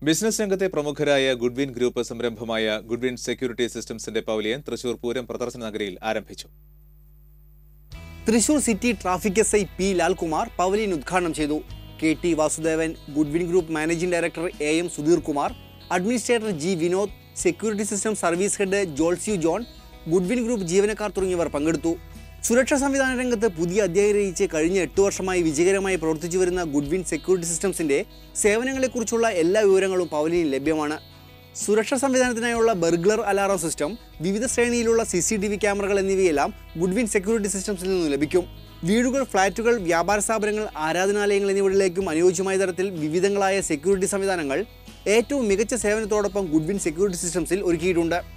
business രംഗത്തെ പ്രമുഖരായ Goodwin group സംരംഭമായ ഗുഡ്വിൻ സെക്യൂരിറ്റി സിസ്റ്റംസിന്റെ പവലിയൻ തൃശൂർ പൂരം പ്രദർശന നഗരിയിൽ ആരംഭിച്ചു Thrissur city traffic S I P Lalkumar pavilion ഉദ്ഘാടനം ചെയ്തു K T Vasudevan Goodwin group managing director A M Sudheer Kumar administrator G Vinod security system service head ജോൾസ്യു ജോൺ ഗുഡ്വിൻ ഗ്രൂപ്പ് ജീവനക്കാർ തുടങ്ങിയവർ പങ്കെടുത്തു സുരക്ഷാ സംവിധാന രംഗത്ത് പുതിയ അധ്യായം രചിച്ച് കഴിഞ്ഞ എട്ട് വർഷമായി വിജയകരമായി പ്രവർത്തിച്ചു വരുന്ന ഗുഡ്വിൻ സെക്യൂരിറ്റി സിസ്റ്റംസിന്റെ സേവനങ്ങളെക്കുറിച്ചുള്ള എല്ലാ വിവരങ്ങളും പവലിയനിൽ ലഭ്യമാണ് സുരക്ഷാ സംവിധാനത്തിനായുള്ള ബർഗ്ലർ അലാറം സിസ്റ്റം വിവിധ ശ്രേണിയിലുള്ള സി സി ടി വി ക്യാമറകൾ എന്നിവയെല്ലാം ഗുഡ്വിൻ സെക്യൂരിറ്റി സിസ്റ്റംസിൽ നിന്നും ലഭിക്കും വീടുകൾ ഫ്ളാറ്റുകൾ വ്യാപാര സ്ഥാപനങ്ങൾ ആരാധനാലയങ്ങൾ എന്നിവയിലേക്കും അനുയോജ്യമായ തരത്തിൽ വിവിധങ്ങളായ സെക്യൂരിറ്റി സംവിധാനങ്ങൾ ഏറ്റവും മികച്ച സേവനത്തോടൊപ്പം ഗുഡ്വിൻ സെക്യൂരിറ്റി സിസ്റ്റംസിൽ ഒരുക്കിയിട്ടുണ്ട്